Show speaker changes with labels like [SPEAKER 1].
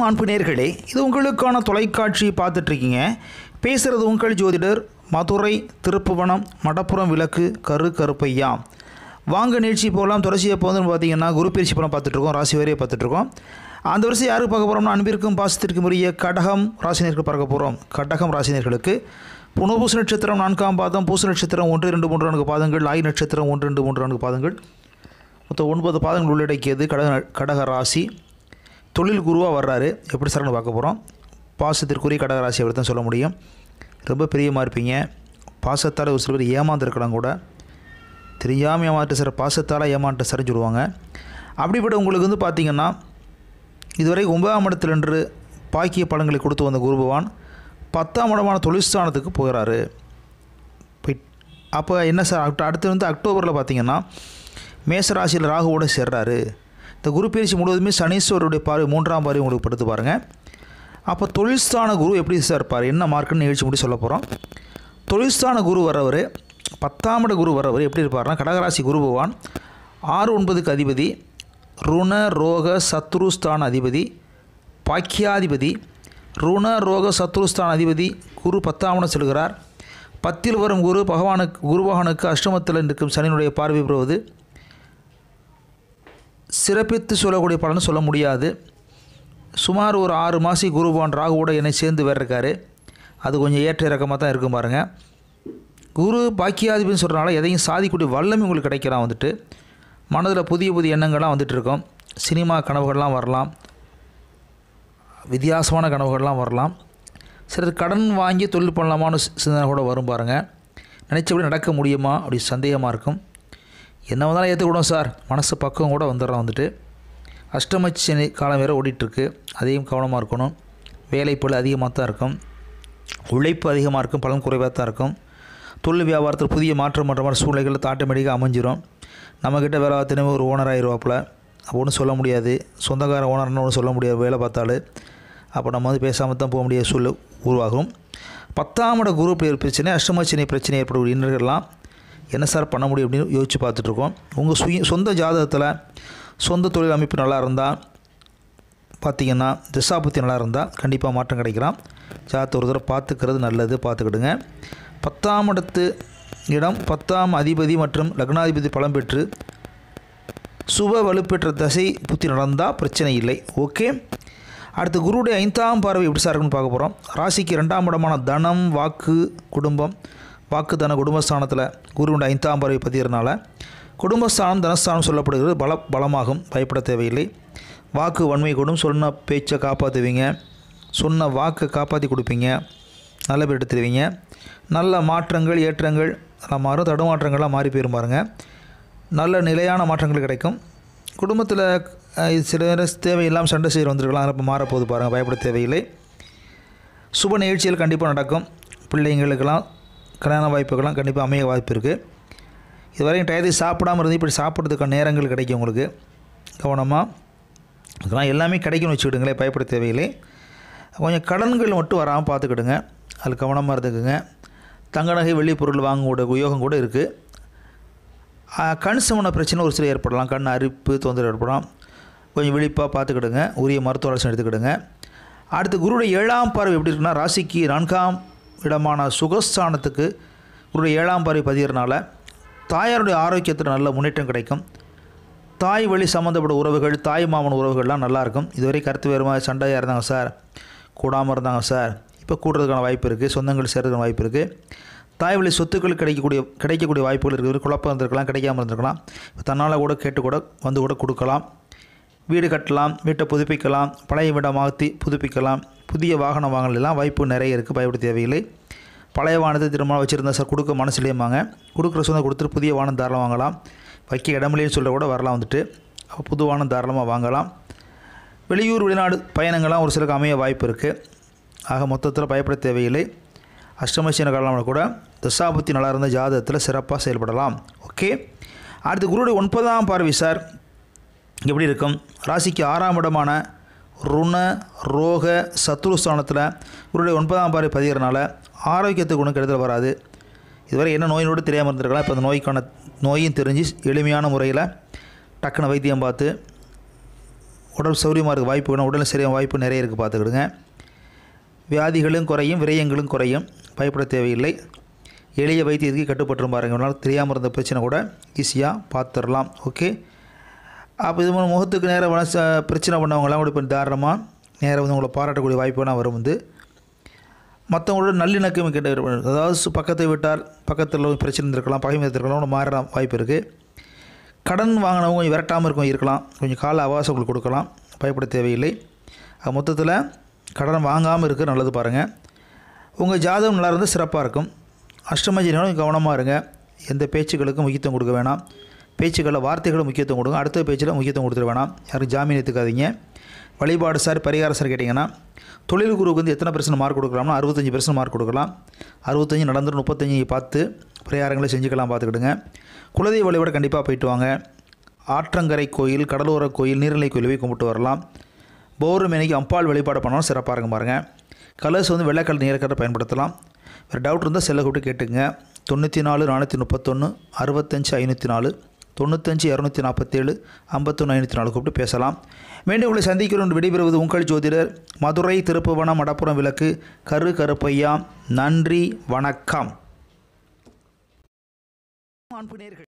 [SPEAKER 1] அன்பு நேர்களே இது உங்களுக்கான தொலைக்காட்சி பார்த்துட்ருக்கீங்க பேசுகிறது உங்கள் ஜோதிடர் மதுரை திருப்புவனம் மடப்புறம் விளக்கு கரு கருப்பையா வாங்க நிகழ்ச்சி போகலாம் தொடர்ச்சியாக போகுதுன்னு பார்த்தீங்கன்னா குரு பயிற்சி படம் பார்த்துட்ருக்கோம் ராசி வரையை பார்த்துட்ருக்கோம் அந்த வருஷம் யாருக்கு பார்க்க போகிறோம்னா அன்பிற்கும் பாசத்திற்கும் உரிய கடகம் ராசினியருக்கு பார்க்க போகிறோம் கடகம் ராசினியர்களுக்கு புனபூச நட்சத்திரம் நான்காம் பாதம் பூச நட்சத்திரம் ஒன்று ரெண்டு மூன்று நான்கு பாதங்கள் ஆய் நட்சத்திரம் ஒன்று ரெண்டு மூன்று நான்கு பாதங்கள் மொத்தம் ஒன்பது பாதங்கள் உள்ளடக்கியது கடக கடக ராசி தொழில் குருவாக வர்றாரு எப்படி சார்னு பார்க்க போகிறோம் பாசத்திற்குரிய கடகராசி அப்படி தான் சொல்ல முடியும் ரொம்ப பிரியமாக இருப்பீங்க பாசத்தால் ஒரு சில பேர் ஏமாந்துருக்கலாம் கூட தெரியாமல் ஏமாற்ற சார் பாசத்தால் ஏமாற்ற சரின்னு சொல்லுவாங்க அப்படிப்பட்ட உங்களுக்கு வந்து பார்த்திங்கன்னா இதுவரை ஒன்பதாம் இடத்துல நின்று பாக்கிய பலன்களை கொடுத்து வந்த குரு பகவான் பத்தாம் இடமான தொழிற்ஸ்தானத்துக்கு போகிறாரு போய் அப்போ என்ன சார் அக்ட- அடுத்து வந்து அக்டோபரில் பார்த்தீங்கன்னா மேசராசியில் ராகுவோட சேர்றாரு இந்த குரு பயிற்சி முழுவதுமே சனீஸ்வரருடைய பார்வை மூன்றாம் பார்வை உங்களுக்கு படுத்து பாருங்கள் அப்போ தொழில்ஸ்தான குரு எப்படி சார் இருப்பார் என்ன மார்க்குன்னு நிகழ்ச்சி முடி சொல்ல போகிறோம் தொழில்ஸ்தான குரு வரவர் பத்தாம் இட குரு வரவர் எப்படி இருப்பார்னா கடகராசி குரு பகவான் ஆறு ஒன்பதுக்கு அதிபதி ருண ரோக சத்ருஸ்தான அதிபதி பாக்கியாதிபதி ருண ரோக சத்ருஸ்தான அதிபதி குரு பத்தாம் இடம் செல்கிறார் பத்தில் வரும் குரு பகவானுக்கு குரு பகவானுக்கு அஷ்டமத்தில் இருக்கும் சனியினுடைய பார்வை பெறுவது சிறப்பித்து சொல்லக்கூடிய பலன் சொல்ல முடியாது சுமார் ஒரு ஆறு மாசி குரு பகவான் ராகுவோட என்னை சேர்ந்து வேறு இருக்காரு அது கொஞ்சம் ஏற்ற இறக்கமாக தான் இருக்கும் பாருங்கள் குரு பாக்கியாதிபதினு சொல்கிறனால எதையும் சாதிக்கக்கூடிய வல்லமை உங்களுக்கு கிடைக்கலாம் வந்துட்டு மனதில் புதிய புதிய எண்ணங்கள்லாம் வந்துட்டு இருக்கும் சினிமா கனவுகள்லாம் வரலாம் வித்தியாசமான கனவுகள்லாம் வரலாம் சிலர் கடன் வாங்கி தொழில் பண்ணலாமான்னு சி- சிந்தனை கூட வரும் பாருங்கள் நினச்சபடி நடக்க முடியுமா அப்படி சந்தேகமாக இருக்கும் என்ன வந்தாலும் ஏற்றுக்கூடும் சார் மனசு பக்கம் கூட வந்துடுறோம் வந்துட்டு அஷ்டமச்சனி காலம் வேறு ஓடிட்டுருக்கு அதையும் கவனமாக இருக்கணும் வேலைப்பளு அதிகமாக தான் இருக்கும் உழைப்பு அதிகமாக இருக்கும் பலன் குறைவாக தான் இருக்கும் தொழில் வியாபாரத்தில் புதிய மாற்றம் பண்ணுற மாதிரி சூழ்நிலைகள் ஆட்டோமேட்டிக்காக அமைஞ்சிரும் நம்மக்கிட்ட வேலை பார்த்தினவே ஒரு ஓனர் ஆயிடுவாப்புல அப்போ ஒன்றும் சொல்ல முடியாது சொந்தக்கார ஓனர்னு ஒன்றும் சொல்ல முடியாது வேலை பார்த்தாலும் அப்போ நம்ம வந்து பேசாமல் தான் போக முடியாத சூழல் உருவாகும் பத்தாம் இட குரு பெயர் பிரச்சனை அஷ்டமச்சனை பிரச்சனை ஏற்படக்கூடிய இன்னர்கள்லாம் என்ன சார் பண்ண முடியும் அப்படின்னு யோசித்து பார்த்துட்ருக்கோம் உங்கள் சுய சொந்த ஜாதகத்தில் சொந்த தொழில் அமைப்பு நல்லா இருந்தால் பார்த்தீங்கன்னா திசாபுத்தி நல்லா இருந்தால் கண்டிப்பாக மாற்றம் கிடைக்கலாம் ஜாதகத்தை ஒரு தடவை பார்த்துக்கிறது நல்லது பார்த்துக்கிடுங்க பத்தாம் இடத்து இடம் பத்தாம் அதிபதி மற்றும் லக்னாதிபதி பலம் பெற்று சுப வலுப்பெற்ற தசை புத்தி நடந்தால் பிரச்சனை இல்லை ஓகே அடுத்து குருவுடைய ஐந்தாம் பார்வை எப்படி சார் இருக்குன்னு பார்க்க போகிறோம் ராசிக்கு ரெண்டாம் இடமான தனம் வாக்கு குடும்பம் வாக்கு தன குடும்பஸ்தானத்தில் குருவுடைய ஐந்தாம் பார்வை பதிகிறனால குடும்பஸ்தானம் தனஸ்தானம் சொல்லப்படுகிறது பல பலமாகும் பயப்பட தேவையில்லை வாக்கு வன்மை கொடும் சொன்ன பேச்சை காப்பாற்றுவீங்க சொன்ன வாக்கை காப்பாற்றி கொடுப்பீங்க நல்ல பேர் எடுத்துருவீங்க நல்ல மாற்றங்கள் ஏற்றங்கள் எல்லாம் மாறும் தடுமாற்றங்கள்லாம் மாறி போயிரும் பாருங்க நல்ல நிலையான மாற்றங்கள் கிடைக்கும் குடும்பத்தில் அஹ், இது சில நேரம் தேவையில்லாமல் சண்டை செய்கிற வந்திருக்கலாம் இப்போ மாறப்போகுது பாருங்கள் பயப்பட தேவையில்லை சுப நிகழ்ச்சிகள் கண்டிப்பாக நடக்கும் பிள்ளைங்களுக்கெல்லாம் கல்யாண வாய்ப்புகள்லாம் கண்டிப்பாக அமைய வாய்ப்பு இருக்குது இதுவரைக்கும் டயத்துக்கு சாப்பிடாம இருந்து இப்படி சாப்பிட்றதுக்கான நேரங்கள் கிடைக்கும் உங்களுக்கு கவனமாக இதெல்லாம் எல்லாமே கிடைக்கும்னு வச்சுக்கிடுங்களேன் பயப்பட தேவையில்லை கொஞ்சம் கடன்கள் மட்டும் வராமல் பார்த்துக்கிடுங்க அது கவனமாக இருந்துக்குங்க தங்க நகை வெள்ளி பொருள் வாங்கக்கூடிய யோகம் கூட இருக்குது கண் சம்மந்த பிரச்சனை ஒரு சில ஏற்படலாம் கண் அரிப்பு தொந்தரவு ஏற்படலாம் கொஞ்சம் விழிப்பாக பார்த்துக்கிடுங்க உரிய மருத்துவ ஆலோசனை எடுத்துக்கிடுங்க அடுத்து குருடைய ஏழாம் பார்வை எப்படி இருக்குன்னா ராசிக்கு நான்காம் இடமான சுகஸ்தானத்துக்கு குருடைய ஏழாம் பார்வை பதிகிறனால தாயாருடைய ஆரோக்கியத்தில் நல்ல முன்னேற்றம் கிடைக்கும் தாய் வழி சம்மந்தப்பட்ட உறவுகள் தாய் மாமன் உறவுகள்லாம் நல்லாயிருக்கும் இதுவரை கருத்து வேறுமா சண்டையாக இருந்தாங்க சார் கூடாமல் இருந்தாங்க சார் இப்போ கூடுறதுக்கான வாய்ப்பு இருக்குது சொந்தங்கள் சேர்றதுக்கான வாய்ப்பு இருக்குது தாய் வழி சொத்துக்கள் கிடைக்கக்கூடிய கிடைக்கக்கூடிய வாய்ப்புகள் இருக்குது குழப்பம் இருந்திருக்கலாம் கிடைக்காம இருந்திருக்கலாம் இப்போ தன்னால் கூட கேட்டு கூட வந்து கூட கொடுக்கலாம் வீடு கட்டலாம் வீட்டை புதுப்பிக்கலாம் பழைய வீடை மாற்றி புதுப்பிக்கலாம் புதிய வாகனம் வாங்கலாம் வாய்ப்பு நிறைய இருக்குது பயப்பட தேவையில்லை பழைய வாகனத்தை திரும்ப வச்சுருந்தா சார் கொடுக்க மனசுலேயுமாங்க கொடுக்குற சொந்தம் கொடுத்துட்டு புதிய வாகனம் தாராளம் வாங்கலாம் வைக்க இடமில்லைன்னு சொல்ல கூட வரலாம் வந்துட்டு அப்போ புது வாகனம் தாராளமாக வாங்கலாம் வெளியூர் வெளிநாடு பயணங்கள்லாம் ஒரு சிலருக்கு அமைய வாய்ப்பு இருக்குது ஆக மொத்தத்தில் பயப்பட தேவையில்லை அஷ்டமசீன காலம் கூட தசாபுத்தி நல்லா இருந்த ஜாதகத்தில் சிறப்பாக செயல்படலாம் ஓகே அடுத்து குருடைய ஒன்பதாம் பார்வை சார் எப்படி இருக்கும் ராசிக்கு ஆறாம் இடமான ருண ரோக சத்ருஸ்தானத்தில் குருடைய ஒன்பதாம் பார்வை பதிகிறனால ஆரோக்கியத்துக்கு ஒன்றும் கெடுதல் வராது இதுவரை என்ன நோயினோடு தெரியாமல் இருந்திருக்கலாம் இப்போ அந்த நோய்க்கான நோயும் தெரிஞ்சு எளிமையான முறையில் டக்குன்னு வைத்தியம் பார்த்து உடல் சௌரியமாக இருக்க வாய்ப்பு வேணும் உடல் சரியான வாய்ப்பு நிறைய இருக்குது பார்த்துக்கிடுங்க வியாதிகளும் குறையும் விரயங்களும் குறையும் பயப்பட தேவையில்லை எளிய வைத்தியத்துக்கு கட்டுப்பட்டு பாருங்க ஒரு நாள் தெரியாமல் இருந்த பிரச்சனை கூட ஈஸியாக பார்த்துடலாம் ஓகே அப்போ இது மூலம் முகத்துக்கு நேரம் மனச பிரச்சனை பண்ணவங்களாம் கூட இப்போ தாராளமாக நேராக வந்து உங்களை பாராட்டக்கூடிய வாய்ப்புலாம் வரும் வந்து மற்றவங்களோட நல்லிணக்கம் கிட்ட இருக்கணும். அதாவது சு- பக்கத்தை விட்டார் பக்கத்தில் ஒரு பிரச்சனை இருந்திருக்கலாம் பகைமை இருந்திருக்கலாம் மாற வாய்ப்பு இருக்குது கடன் வாங்கினவங்க கொஞ்சம் விரட்டாமல் இருக்கும் இருக்கலாம் கொஞ்சம் கால அவகாசம் உங்களுக்கு கொடுக்கலாம் பயப்பட தேவையில்லை அது மொத்தத்தில் கடன் வாங்காமல் இருக்க நல்லது பாருங்கள் உங்கள் ஜாதகம் நல்லா இருந்தால் சிறப்பாக இருக்கும் அஷ்டமஜினாலும் கவனமாக இருங்க எந்த பேச்சுக்களுக்கும் முக்கியத்துவம் கொடுக்க வேணாம் பேச்சுக்களில் வார்த்தைகளும் முக்கியத்துவம் கொடுங்க அடுத்த பேச்சில் முக்கியத்துவம் கொடுத்துட வேணாம் யாரும் ஜாமீன் எடுத்துக்காதீங்க வழிபாடு சார் பரிகாரம் சார் கேட்டிங்கன்னா தொழில் குருவுக்கு வந்து எத்தனை பர்சன்ட் மார்க் கொடுக்கலாம்னா அறுபத்தஞ்சி பர்சன்ட் மார்க் கொடுக்கலாம் அறுபத்தஞ்சி நடந்துட்டு முப்பத்தஞ்சு பார்த்து பரிகாரங்களை செஞ்சுக்கலாம் பார்த்துக்கிடுங்க குலதெய்வ வழிபாடு கண்டிப்பாக போயிட்டு வாங்க ஆற்றங்கரை கோயில் கடலோர கோயில் நீர்நிலை கோயில் போய் கும்பிட்டு வரலாம் பௌர்ணமிக்கு அம்பாள் வழிபாடு பண்ணாலும் சிறப்பாக இருக்கும் பாருங்கள் கலர்ஸ் வந்து வெள்ளைக்கல் நீலக்கரை பயன்படுத்தலாம் வேறு டவுட் இருந்தால் செல்லை கூப்பிட்டு கேட்டுங்க தொண்ணூற்றி நாலு நானூற்றி முப்பத்தொன்று அறுபத்தஞ்சு ஐநூற்றி நாலு தொண்ணூத்தஞ்சு இரநூத்தி நாற்பத்தேழு ஐம்பத்தொன்று ஐநூற்றி நாலு கூப்பிட்டு பேசலாம் மீண்டும் உங்களை சந்திக்கிறோம் விடைபெறுவது உங்கள் ஜோதிடர் மதுரை திருப்புவனம் மடப்புறம் விளக்கு கரு கருப்பையா நன்றி வணக்கம் அன்பு நேயர்களே.